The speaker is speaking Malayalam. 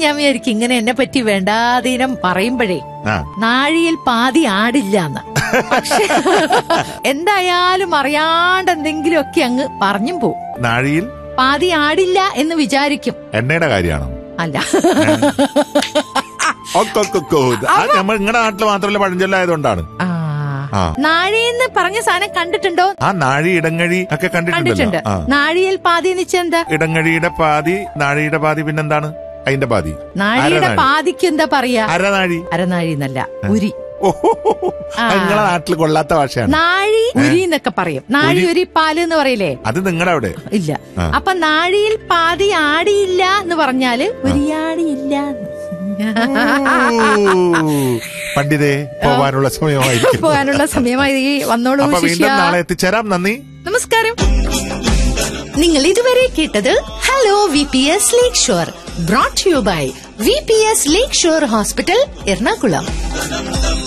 ഞാൻ വിചാരിക്കും ഇങ്ങനെ എന്നെ പറ്റി വേണ്ടാതീനം പറയുമ്പോഴേ ആ നാഴിയിൽ പാതി ആടില്ല എന്ന് പക്ഷെ എന്തായാലും അറിയാണ്ട് എന്തെങ്കിലുമൊക്കെ അങ്ങ് പറഞ്ഞും പോവും നാഴിയിൽ പാതി ആടില്ല എന്ന് വിചാരിക്കും എണ്ണയുടെ കാര്യമാണോ അല്ല ഒക്കൊക്കൊക്കോ. ആ നമ്മൾ നിങ്ങളുടെ നാട്ടിൽ മാത്രമല്ല പഴഞ്ചൊല്ലായതുകൊണ്ടാണ് ആ ആ. നാഴിന്ന് പറഞ്ഞ സാധനം കണ്ടിട്ടുണ്ടോ ആ നാഴി ഇടങ്ങഴി ഒക്കെ കണ്ടിട്ടുണ്ട് കണ്ടിട്ടുണ്ടല്ലോ ആ നാഴിയിൽ പാതി നിച്ചെന്താ ഇടങ്ങഴിയുടെ പാതി നാഴിയുടെ പാതി പിന്നെന്താണ് അതിന്റെ പാതി നാഴിയുടെ അരനാഴി. പാതിക്ക് എന്താ പറയാ അരനാഴി അരനാഴി എന്നല്ല ഉരി ഓഹോ ആ. നിങ്ങളെ നാട്ടിൽ കൊള്ളാത്ത ഭാഷയാണ് നാഴി ഉരി എന്നൊക്കെ പറയും നാഴി ഉരി പാല് എന്ന് പറയില്ലേ അത് നിങ്ങളുടെ അവിടെ ഇല്ല ആ. അപ്പൊ നാഴിയിൽ പാതി ആടിയില്ല എന്ന് പറഞ്ഞാല് ഉരിയാടിയില്ല എന്ന്. പണ്ഡിതേ പോവാനുള്ള സമയമായിരിക്കും പോകാനുള്ള സമയമായി ഈ വന്നോളൂ അപ്പൊ ശിഷ്യ വീണ്ടും നാളെ എത്തിച്ചേരാം നന്ദി നമസ്കാരം നിങ്ങൾ ഇതുവരെ കേട്ടത് hello V P S Lakeshore brought you by V P S Lakeshore hospital Ernakulam